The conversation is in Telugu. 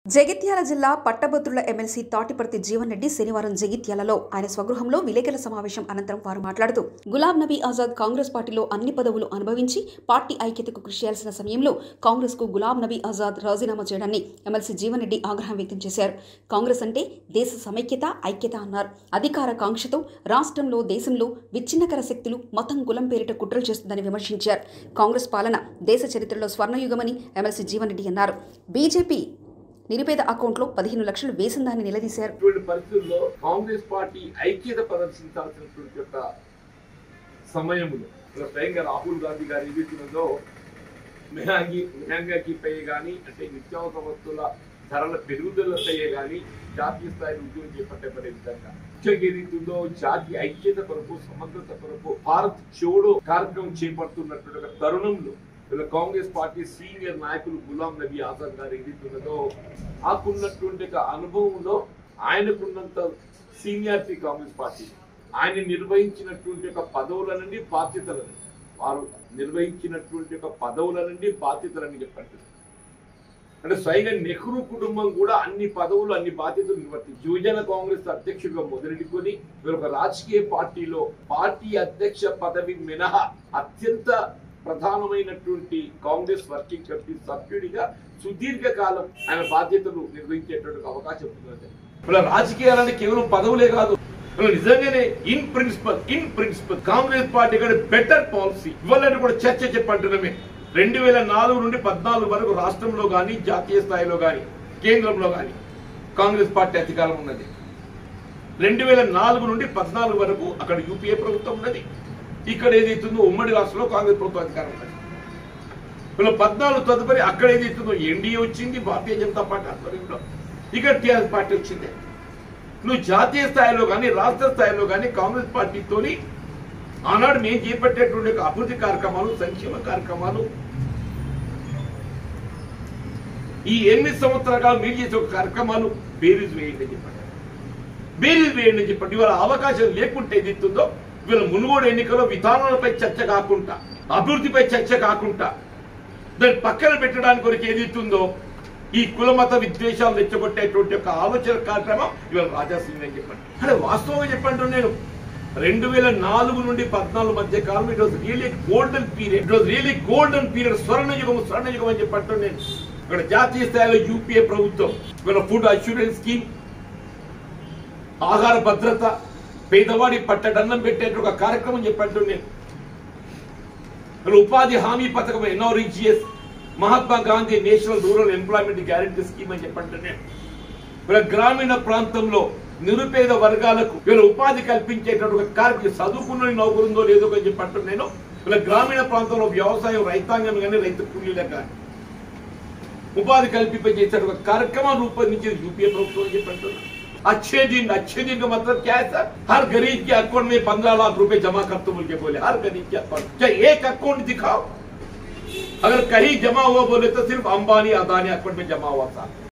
జగిత్యాల జిల్లా పట్టభద్రుల ఎమ్మెల్సీ తాటిపర్తి జీవన్ రెడ్డి శనివారం జగిత్యాలలో ఆయన స్వగృహంలో విలేకరుల సమావేశం అనంతరం వారు మాట్లాడుతూ గులాం నబీ ఆజాద్ కాంగ్రెస్ పార్టీలో అన్ని పదవులు అనుభవించి పార్టీ ఐక్యతకు కృషి చేయాల్సిన సమయంలో కాంగ్రెస్ కు గులాం నబీ ఆజాద్ రాజీనామా చేయడాన్ని ఎమ్మెల్సీ జీవన్ రెడ్డి ఆగ్రహం వ్యక్తం చేశారు కాంగ్రెస్ అంటే దేశ సమైక్యత ఐక్యత అన్నారు అధికార కాంక్షతో రాష్ట్రంలో దేశంలో విచ్ఛిన్నకర శక్తులు మతం కులం పేరిట కుట్రలు చేస్తుందని విమర్శించారు కాంగ్రెస్ పాలన దేశ చరిత్రలో స్వర్ణయుగమని ఎమ్మెల్సీ జీవన్ రెడ్డి అన్నారు బీజేపీ నిరుపేద అకౌంట్లో పదిహేను లక్షలు వేసిందని నిలదీశారు ఇటువంటి పరిస్థితుల్లో కాంగ్రెస్ పార్టీ ఐక్యత ప్రదర్శించాల్సినటువంటి యొక్క సమయంలో ఇలా స్వయంగా రాహుల్ గాంధీ గారు ఏదైతున్నదో మెహంగి మెహంగాకి పై కానీ అంటే నిత్యావసర వస్తువుల ధరల పెరుగుదలపై కానీ జాతీయ స్థాయి ఉద్యోగం చేపట్టబడే విధంగా ముఖ్యంగా ఏదైతుందో జాతీయ ఐక్యత కొరకు సమగ్రత కొరకు భారత్ చోడో కార్యక్రమం చేపడుతున్నటువంటి ఒక తరుణంలో ఇలా కాంగ్రెస్ పార్టీ సీనియర్ నాయకులు గులాం నబీ ఆజాద్ గారు ఏదైతున్నదో ఆకున్నటువంటి ఒక అనుభవంలో ఆయనకున్నంత సీనియారిటీ కాంగ్రెస్ పార్టీ ఆయన నిర్వహించినటువంటి ఒక పదవుల నుండి బాధ్యతలను వారు నిర్వహించినటువంటి ఒక పదవుల నుండి బాధ్యతలని చెప్పండి అంటే స్వయంగా నెహ్రూ కుటుంబం కూడా అన్ని పదవులు అన్ని బాధ్యతలు నిర్వర్తించి యువజన కాంగ్రెస్ అధ్యక్షుడిగా మొదలెడుకొని మీరు ఒక రాజకీయ పార్టీలో పార్టీ అధ్యక్ష పదవి మినహా అత్యంత ప్రధానమైనటువంటి కాంగ్రెస్ వర్కింగ్ కమిటీ సభ్యుడిగా సుదీర్ఘ కాలం ఆయన బాధ్యతలు నిర్వహించేటువంటి ఒక అవకాశం ఉంది ఇలా రాజకీయాలని కేవలం పదవులే కాదు ఇలా నిజంగానే in principle in principle Congress party కంటే బెటర్ పాలసీ ఇవ్వాలని కూడా చర్చ చెప్పంటున్నామే రెండు వేల నాలుగు నుండి పద్నాలుగు వరకు రాష్ట్రంలో కానీ జాతీయ స్థాయిలో కానీ కేంద్రంలో కానీ కాంగ్రెస్ పార్టీ అధికారం ఉన్నది రెండు వేల నాలుగు నుండి పద్నాలుగు వరకు అక్కడ యూపీఏ ప్రభుత్వం ఉన్నది ఇక్కడ ఏదైతుందో ఉమ్మడి రాష్ట్రంలో కాంగ్రెస్ ప్రభుత్వం అధికారం ఉన్నది వీళ్ళ పద్నాలుగు తదుపరి అక్కడ ఏదైతుందో ఎన్డీఏ వచ్చింది భారతీయ జనతా పార్టీ ఆధ్వర్యంలో ఇక్కడ టీఆర్ఎస్ పార్టీ వచ్చింది నువ్వు జాతీయ స్థాయిలో కానీ రాష్ట్ర స్థాయిలో కానీ కాంగ్రెస్ పార్టీతోని ఆనాడు మేము చేపట్టేటువంటి ఒక అభివృద్ధి కార్యక్రమాలు సంక్షేమ కార్యక్రమాలు ఈ ఎనిమిది సంవత్సరాలు మీరు చేసే ఒక కార్యక్రమాలు బేరీజ్ వేయండి అని చెప్పండి బేరీజ్ వేయండి అని చెప్పండి ఇవాళ అవకాశం లేకుంటే ఏదైతుందో ఇవాళ మునుగోడు ఎన్నికలో విధానాలపై చర్చ కాకుండా అభివృద్ధిపై చర్చ కాకుండా దాన్ని పక్కన పెట్టడానికి కొరకు ఏదైతుందో ఈ కుల మత విద్వేషాలు రెచ్చగొట్టేటువంటి ఒక ఆలోచన కార్యక్రమం ఇవాళ రాజాసింగ్ అని చెప్పండి అంటే వాస్తవంగా చెప్పండి నేను రెండు వేల నాలుగు నుండి పద్నాలుగు మధ్య కాలం it was really golden period it was really golden period స్వర్ణ యుగం స్వర్ణ యుగం అని చెప్పంటాను నేను ఇక్కడ జాతీయ స్థాయిలో యూపీఏ ప్రభుత్వం ఇక్కడ ఫుడ్ అష్యూరెన్స్ స్కీమ్ ఆహార భద్రత పేదవాడి పట్టడన్నం పెట్టే ఒక కార్యక్రమం చెప్పంటూ నేను ఇక్కడ ఉపాధి హామీ పథకం NREGS Mahatma Gandhi national rural employment guarantee scheme అని చెప్పంటూ నేను ఇక్కడ గ్రామీణ ప్రాంతంలో నిరుపేద వర్గాలకు వీళ్ళ ఉపాధి కల్పించేటటువంటి ఒక కార్యక్రమం చదువుకున్న నౌకరుందో లేదో అని చెప్పంటూ నేను వీళ్ళ గ్రామీణ ప్రాంతంలో వ్యవసాయం రైతాంగం కానీ రైతు కూలీలకు కానీ ఉపాధి కల్పింపజేసే ఒక కార్యక్రమం రూపొందించేది యూपीए ప్రభుత్వం అని చెప్పంటున్నా अच्छे दिन अच्छे दिन का मतलब क्या है सर हर गरीब के अकाउंट में पंद्रह लाख रुपए जमा कर तो बोल के बोले हर गरीब के अकाउंट क्या एक अकाउंट दिखाओ अगर कहीं जमा हुआ बोले तो सिर्फ अंबानी अदानी अकाउंट में जमा हुआ था